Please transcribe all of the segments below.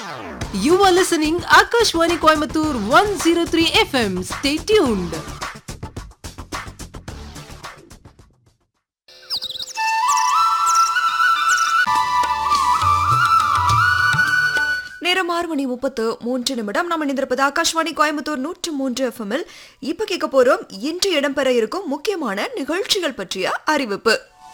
You are listening Akashwani Coimbatore 103 FM. Stay tuned. நேரம் ஆறு மணி முப்பத்து மூன்று நிமிடம் நாம் இணைந்திருப்பது ஆகாஷ்வாணி கோயம்புத்தூர் நூற்று மூன்று எஃப்எம்மில் இப்ப கேட்க போறோம் இன்று இடம்பெற இருக்கும் முக்கியமான நிகழ்ச்சிகள் பற்றிய அறிவிப்பு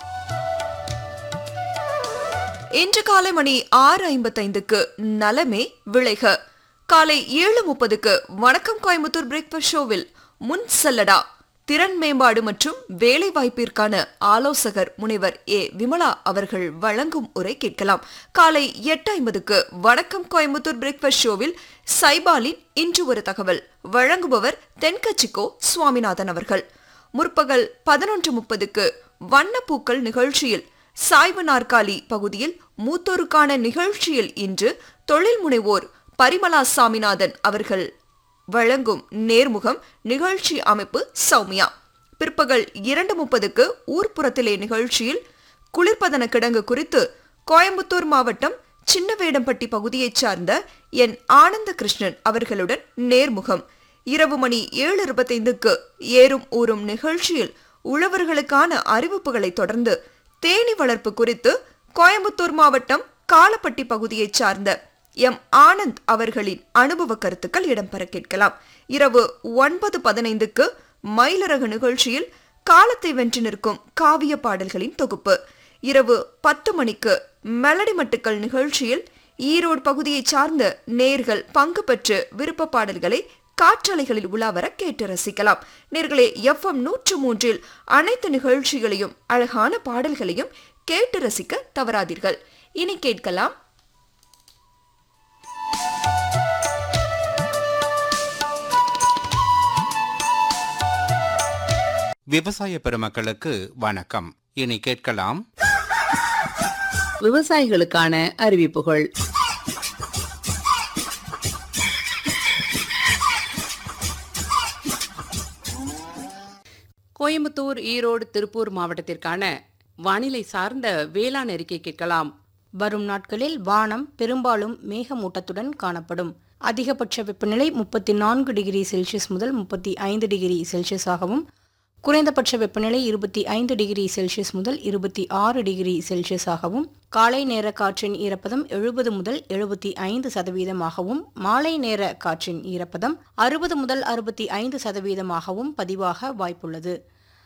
இன்று காலை மணி ஆறு ஐம்பத்தைந்துக்கு நலமே விளைக காலை ஏழு முப்பதுக்கு வணக்கம் கோயம்புத்தூர் பிரேக்ஃபாஸ்ட் ஷோவில் முன் செல்லடா திறன் மேம்பாடு மற்றும் வேலை வாய்ப்பிற்கான ஆலோசகர் முனைவர் ஏ விமலா அவர்கள் வழங்கும் உரை கேட்கலாம் காலை எட்டு ஐம்பதுக்கு வணக்கம் கோயம்புத்தூர் பிரேக்ஃபாஸ்ட் ஷோவில் சைபாலின் இன்று ஒரு தகவல் வழங்குபவர் தென்கட்சிக்கோ சுவாமிநாதன் அவர்கள் முற்பகல் பதினொன்று முப்பதுக்கு வண்ணப்பூக்கள் நிகழ்ச்சியில் சாய்வு நாற்காலி பகுதியில் மூத்தோருக்கான நிகழ்ச்சியில் இன்று தொழில் முனைவோர் பரிமலா சாமிநாதன் அவர்கள் வழங்கும் நேர்முகம் நிகழ்ச்சி அமைப்பு சௌமியா பிற்பகல் இரண்டு முப்பதுக்கு ஊர்ப்புறத்திலே நிகழ்ச்சியில் குளிர்பதன கிடங்கு குறித்து கோயம்புத்தூர் மாவட்டம் சின்னவேடம்பட்டி பகுதியைச் சார்ந்த என் ஆனந்த கிருஷ்ணன் அவர்களுடன் நேர்முகம் இரவு மணி ஏழு இருபத்தைந்துக்கு ஏறும் ஊறும் நிகழ்ச்சியில் உழவர்களுக்கான அறிவிப்புகளை தொடர்ந்து தேனி வளர்ப்பு குறித்து கோயம்புத்தூர் மாவட்டம் காலப்பட்டி பகுதியைச் சார்ந்த எம் ஆனந்த் அவர்களின் அனுபவ கருத்துக்கள் இடம்பெற கேட்கலாம் இரவு ஒன்பது பதினைந்துக்கு மயிலரகு நிகழ்ச்சியில் காலத்தை வென்று நிற்கும் காவிய பாடல்களின் தொகுப்பு இரவு பத்து மணிக்கு மெலடி மட்டுக்கள் நிகழ்ச்சியில் ஈரோடு பகுதியைச் சார்ந்த நேர்கள் பங்கு பெற்று விருப்ப பாடல்களை காற்றலைகளில் உலாவர கேட்டு ரசிக்கலாம் நேர்களே எஃப்எம் நூற்று மூன்றில் அனைத்து நிகழ்ச்சிகளையும் அழகான பாடல்களையும் கேட்டு ரசிக்க தவறாதீர்கள் இனி கேட்கலாம் விவசாய பெருமக்களுக்கு வணக்கம் இனி கேட்கலாம் விவசாயிகளுக்கான அறிவிப்புகள் கோயம்புத்தூர் ஈரோடு திருப்பூர் மாவட்டத்திற்கான வானிலை சார்ந்த வேளாண் அறிக்கை கேட்கலாம் வரும் நாட்களில் வானம் பெரும்பாலும் மேகமூட்டத்துடன் காணப்படும் அதிகபட்ச வெப்பநிலை முப்பத்தி நான்கு டிகிரி செல்சியஸ் முதல் முப்பத்தி ஐந்து டிகிரி செல்சியஸாகவும் குறைந்தபட்ச வெப்பநிலை இருபத்தி ஐந்து டிகிரி செல்சியஸ் முதல் இருபத்தி ஆறு டிகிரி செல்சியஸாகவும் காலை நேர காற்றின் ஈரப்பதம் எழுபது முதல் எழுபத்தி ஐந்து சதவீதமாகவும் மாலை நேர காற்றின் ஈரப்பதம் அறுபது முதல் அறுபத்தி ஐந்து சதவீதமாகவும் பதிவாக வாய்ப்புள்ளது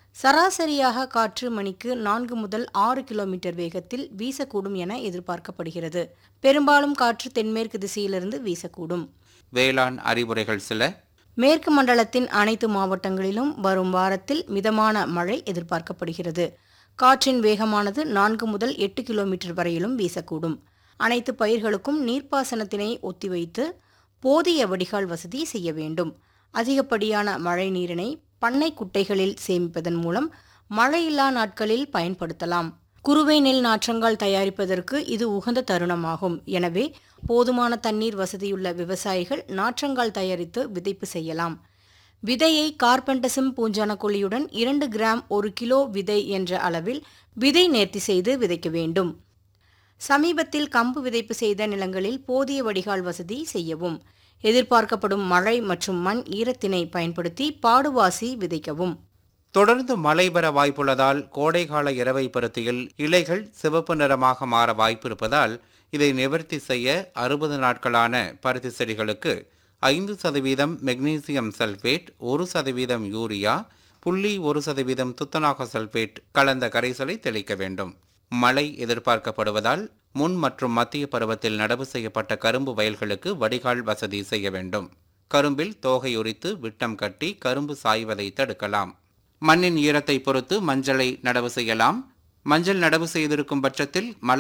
சராசரியாக காற்று மணிக்கு நான்கு முதல் ஆறு கிலோமீட்டர் வேகத்தில் வீசக்கூடும் என எதிர்பார்க்கப்படுகிறது பெரும்பாலும் காற்று தென்மேற்கு திசையிலிருந்து வீசக்கூடும் வேளாண் அறிவுரைகள் சில மேற்கு மண்டலத்தின் அனைத்து மாவட்டங்களிலும் வரும் வாரத்தில் மிதமான மழை எதிர்பார்க்கப்படுகிறது காற்றின் வேகமானது நான்கு முதல் எட்டு கிலோமீட்டர் வரையிலும் வீசக்கூடும் அனைத்து பயிர்களுக்கும் நீர்ப்பாசனத்தினை ஒத்திவைத்து போதிய வடிகால் வசதி செய்ய வேண்டும் அதிகப்படியான மழை நீரினை பண்ணை குட்டைகளில் சேமிப்பதன் மூலம் மழையில்லா நாட்களில் பயன்படுத்தலாம் குறுவை நெல் நாற்றங்கால் தயாரிப்பதற்கு இது உகந்த தருணமாகும் எனவே போதுமான தண்ணீர் வசதியுள்ள விவசாயிகள் நாற்றங்கால் தயாரித்து விதைப்பு செய்யலாம் விதையை கார்பெண்டசம் பூஞ்சான கொல்லியுடன் இரண்டு கிராம் ஒரு கிலோ விதை என்ற அளவில் விதை நேர்த்தி செய்து விதைக்க வேண்டும் சமீபத்தில் கம்பு விதைப்பு செய்த நிலங்களில் போதிய வடிகால் வசதி செய்யவும் எதிர்பார்க்கப்படும் மழை மற்றும் மண் ஈரத்தினை பயன்படுத்தி பாடுவாசி விதைக்கவும் தொடர்ந்து மழை பெற வாய்ப்புள்ளதால் கோடைகால இரவை பருத்தியில் இலைகள் சிவப்பு நிறமாக மாற வாய்ப்பிருப்பதால் இதை நிவர்த்தி செய்ய அறுபது நாட்களான பருத்தி செடிகளுக்கு ஐந்து சதவீதம் மெக்னீசியம் சல்பேட் ஒரு சதவீதம் யூரியா புள்ளி ஒரு சதவீதம் துத்தநாக சல்பேட் கலந்த கரைசலை தெளிக்க வேண்டும் மழை எதிர்பார்க்கப்படுவதால் முன் மற்றும் மத்திய பருவத்தில் நடவு செய்யப்பட்ட கரும்பு வயல்களுக்கு வடிகால் வசதி செய்ய வேண்டும் கரும்பில் தோகை உரித்து விட்டம் கட்டி கரும்பு சாய்வதை தடுக்கலாம் மண்ணின் ஈரத்தை பொறுத்து மஞ்சளை நடவு செய்யலாம் மஞ்சள் நடவு செய்திருக்கும் பட்சத்தில் மழை